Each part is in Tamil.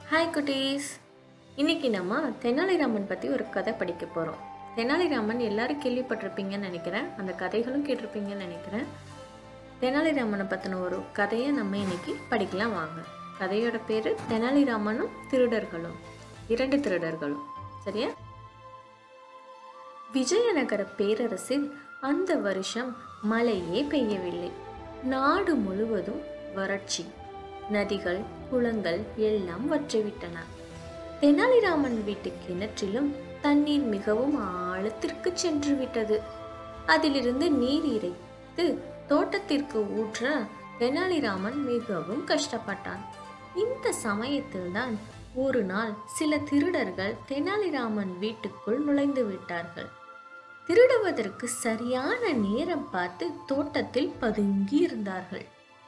ஹாய் குட்டீஸ் இன்னைக்கு நம்ம தெனாலிராமன் பற்றி ஒரு கதை படிக்க போகிறோம் தெனாலிராமன் எல்லாரும் கேள்விப்பட்டிருப்பீங்கன்னு நினைக்கிறேன் அந்த கதைகளும் கேட்டிருப்பீங்கன்னு நினைக்கிறேன் தெனாலிராமனை பற்றின ஒரு கதையை நம்ம இன்னைக்கு படிக்கலாம் வாங்க கதையோட பேர் தெனாலிராமனும் திருடர்களும் இரண்டு திருடர்களும் சரியா விஜயநகர பேரரசில் அந்த வருஷம் மழையே பெய்யவில்லை நாடு முழுவதும் வறட்சி நதிகள் குளங்கள் எல்லாம் வற்றிவிட்டன தெனாலிராமன் வீட்டு கிணற்றிலும் தண்ணீர் மிகவும் ஆழத்திற்கு சென்று விட்டது அதிலிருந்து நீர் இறைத்து தோட்டத்திற்கு ஊற்ற தெனாலிராமன் மிகவும் கஷ்டப்பட்டான் இந்த சமயத்தில்தான் ஒரு நாள் சில திருடர்கள் தெனாலிராமன் வீட்டுக்குள் நுழைந்து விட்டார்கள் திருடுவதற்கு சரியான நேரம் பார்த்து தோட்டத்தில் பதுங்கி இருந்தார்கள்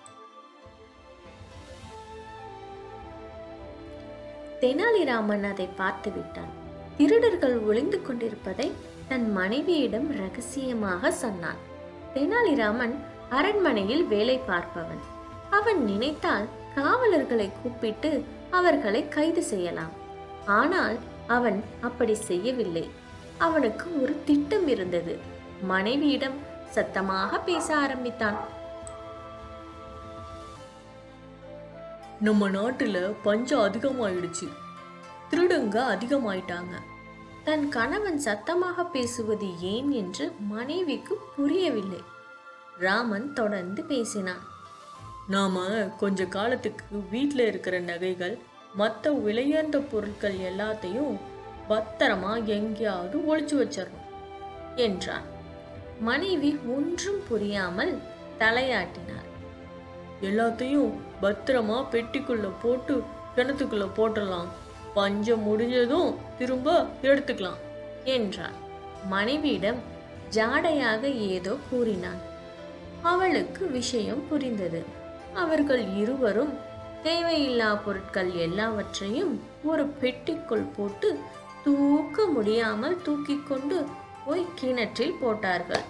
தெனாலிராமன் அதை பார்த்து விட்டான் திருடர்கள் ஒளிந்து கொண்டிருப்பதை தன் மனைவியிடம் ரகசியமாக சொன்னான் தெனாலிராமன் அரண்மனையில் வேலை பார்ப்பவன் அவன் நினைத்தால் காவலர்களை கூப்பிட்டு அவர்களை கைது செய்யலாம் ஆனால் அவன் அப்படி செய்யவில்லை அவனுக்கு ஒரு திட்டம் இருந்தது மனைவியிடம் சத்தமாக பேச ஆரம்பித்தான் நம்ம நாட்டுல பஞ்சம் அதிகமாயிடுச்சு திருடங்க அதிகமாயிட்டாங்க தன் கணவன் சத்தமாக பேசுவது ஏன் என்று மனைவிக்கு புரியவில்லை ராமன் தொடர்ந்து பேசினான் நாம கொஞ்ச காலத்துக்கு வீட்டில் இருக்கிற நகைகள் மற்ற விலையுயர்ந்த பொருட்கள் எல்லாத்தையும் பத்திரமா எங்கேயாவது ஒளிச்சு வச்சிடணும் என்றான் மனைவி ஒன்றும் புரியாமல் தலையாட்டினார் எல்லாத்தையும் பத்திரமா பெட்டிக்குள்ள போட்டு கிணத்துக்குள்ள போட்டுடலாம் பஞ்சம் முடிஞ்சதும் திரும்ப எடுத்துக்கலாம் என்றான் மனைவியிடம் ஜாடையாக ஏதோ கூறினான் அவளுக்கு விஷயம் புரிந்தது அவர்கள் இருவரும் தேவையில்லா பொருட்கள் எல்லாவற்றையும் ஒரு பெட்டிக்குள் போட்டு தூக்க முடியாமல் தூக்கிக் கொண்டு போய் கிணற்றில் போட்டார்கள்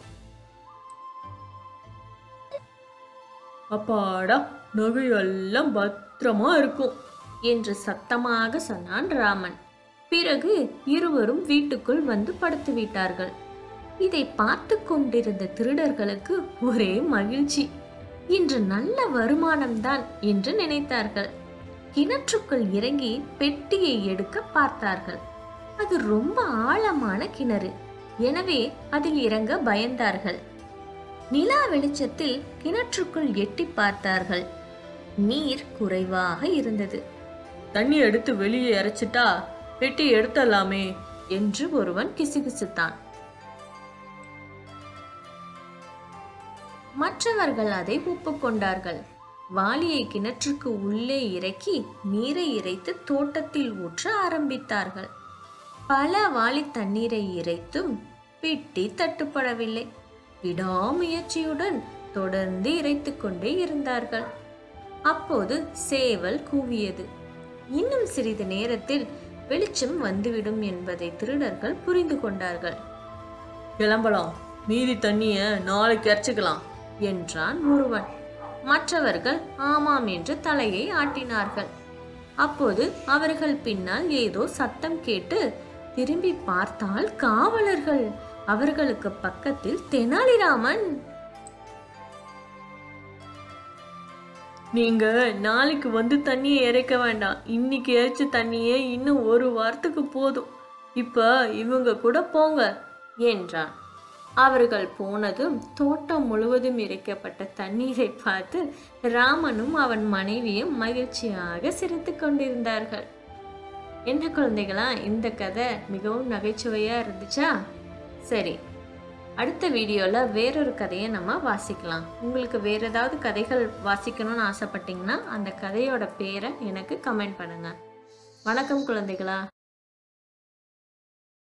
அப்பாடா நகையெல்லாம் பத்திரமா இருக்கும் என்று சத்தமாக சொன்னான் ராமன் பிறகு இருவரும் வீட்டுக்குள் வந்து படுத்து விட்டார்கள் இதை பார்த்து கொண்டிருந்த திருடர்களுக்கு ஒரே மகிழ்ச்சி இன்று நல்ல வருமானம்தான் என்று நினைத்தார்கள் கிணற்றுக்குள் இறங்கி பெட்டியை எடுக்க பார்த்தார்கள் அது ரொம்ப ஆழமான கிணறு எனவே அதில் இறங்க பயந்தார்கள் நிலா வெளிச்சத்தில் கிணற்றுக்குள் எட்டி பார்த்தார்கள் நீர் குறைவாக இருந்தது தண்ணி எடுத்து வெளியே இறைச்சிட்டா பெட்டி எடுத்துடலாமே என்று ஒருவன் கிசுகிசுத்தான் மற்றவர்கள் அதை ஒப்புக்கொண்டார்கள் வாளியை கிணற்றுக்கு உள்ளே இறக்கி நீரை இறைத்து தோட்டத்தில் ஊற்ற ஆரம்பித்தார்கள் பல வாளி தண்ணீரை இறைத்தும் பெட்டி தட்டுப்படவில்லை விடாமுயற்சியுடன் தொடர்ந்து இறைத்துக் கொண்டே இருந்தார்கள் அப்போது சேவல் கூவியது இன்னும் சிறிது நேரத்தில் வெளிச்சம் வந்துவிடும் என்பதை திருடர்கள் புரிந்து கொண்டார்கள் கிளம்பலாம் மீதி தண்ணிய நாளைக்கு இறைச்சிக்கலாம் என்றான் ஒருவன் மற்றவர்கள் ஆமாம் என்று தலையை ஆட்டினார்கள் அப்போது அவர்கள் பின்னால் ஏதோ சத்தம் கேட்டு திரும்பி பார்த்தால் காவலர்கள் அவர்களுக்கு பக்கத்தில் தெனாலிராமன் நீங்க நாளைக்கு வந்து தண்ணியை இறைக்க வேண்டாம் இன்னைக்கு இறைச்ச தண்ணியே இன்னும் ஒரு வாரத்துக்கு போதும் இப்ப இவங்க கூட போங்க என்றான் அவர்கள் போனதும் தோட்டம் முழுவதும் இறைக்கப்பட்ட தண்ணீரை பார்த்து ராமனும் அவன் மனைவியும் மகிழ்ச்சியாக சிரித்துக் கொண்டிருந்தார்கள் என்ன குழந்தைகளா இந்த கதை மிகவும் நகைச்சுவையா இருந்துச்சா சரி அடுத்த வீடியோவில் வேறொரு கதையை நம்ம வாசிக்கலாம் உங்களுக்கு வேற ஏதாவது கதைகள் வாசிக்கணும்னு ஆசைப்பட்டீங்கன்னா அந்த கதையோட பேரை எனக்கு கமெண்ட் பண்ணுங்க வணக்கம் குழந்தைகளா